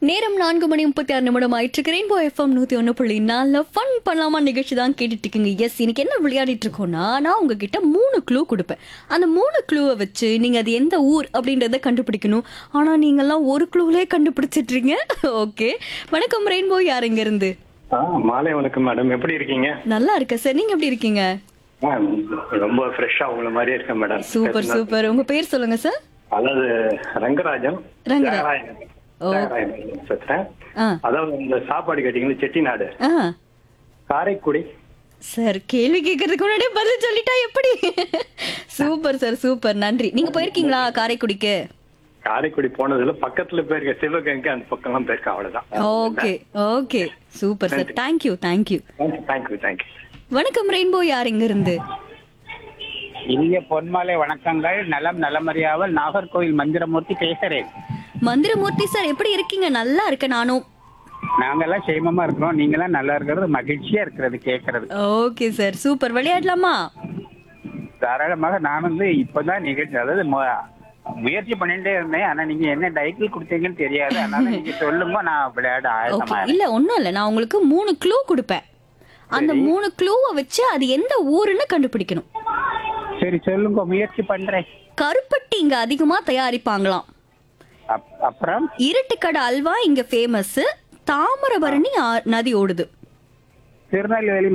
நேரம் நான்கு மணி முப்பத்தி ஆறு நிமிடம் ஆயிட்டு ரெயின்போ எஃப்எம் நூத்தி ஒன்று புள்ளி நாலுல ஃபன் பண்ணலாமா நிகழ்ச்சி தான் கேட்டுட்டு இருக்கீங்க எஸ் இன்னைக்கு என்ன விளையாடிட்டு இருக்கோம்னா நான் உங்ககிட்ட மூணு க்ளூ கொடுப்பேன் அந்த மூணு க்ளூவை வச்சு நீங்க அது எந்த ஊர் அப்படின்றத கண்டுபிடிக்கணும் ஆனா நீங்கெல்லாம் ஒரு க்ளூலே கண்டுபிடிச்சிட்றீங்க ஓகே வணக்கம் ரெயின்போ யார் இங்க இருந்து ஆ மாலை வணக்கம் மேடம் எப்படி இருக்கீங்க நல்லா இருக்க சார் நீங்க எப்படி இருக்கீங்க ஆ, ரொம்ப ஃப்ரெஷ்ஷா உங்களை மாதிரியே இருக்கேன் மேடம் சூப்பர் சூப்பர் உங்க பேர் சொல்லுங்க சார் அதாவது ரங்கராஜன் ரங்கரா- தியாகராயன். ஓ. தியாகராயன் பேசுறேன் ஆ அதாவது இந்த சாப்பாடு கேட்டீங்கன்னா செட்டிநாடு ஆ காரைக்குடி சார் கேள்வி கேட்கறதுக்கு முன்னாடியே பதில் சொல்லிட்டா எப்படி சூப்பர் சார் சூப்பர் நன்றி நீங்க போயிருக்கீங்களா காரைக்குடிக்கு காரைக்குடி போனதுல பக்கத்துல போயிருக்க சிவகங்கை அந்த பக்கம்லாம் போயிருக்கேன் அவ்வளவுதான் okay okay super sir thank you thank you thank you thank you வணக்கம் ரெயின்போ யார் இங்க இருந்து இனிய பொன்மாலை வணக்கங்கள் நலம் நலமறியாமல் நாகர்கோவில் மந்திரமூர்த்தி பேசுறேன் மந்திரமூர்த்தி சார் எப்படி இருக்கீங்க நல்லா இருக்க நானும் நாங்கெல்லாம் சேமமா இருக்கிறோம் நீங்கெல்லாம் நல்லா இருக்கிறது மகிழ்ச்சியா இருக்கிறது கேட்கறது ஓகே சார் சூப்பர் விளையாடலாமா தாராளமாக நான் வந்து இப்பதான் நிகழ்ச்சி அதாவது மு- முயற்சி பண்ணிட்டே இருந்தேன் ஆனா நீங்க என்ன டைட்டில் கொடுத்தீங்கன்னு தெரியாது அதனால நீங்க சொல்லுங்க நான் விளையாட ஓகே ஆயத்தமா இருக்கேன். இல்ல ஒண்ணும் இல்ல நான் உங்களுக்கு மூணு க்ளூ கொடுப்பேன் அந்த மூணு க்ளூவை வச்சு அது எந்த ஊருன்னு கண்டுபிடிக்கணும் சரி சொல்லுங்க முயற்சி பண்றேன் கருப்பட்டி இங்க அதிகமா தயாரிப்பாங்களாம் அப்- அப்புறம் இருட்டுக்கடை அல்வா இங்க ஃபேமஸ் தாமிரபரணி ஆ- நதி ஓடுது திருநெல்வேலி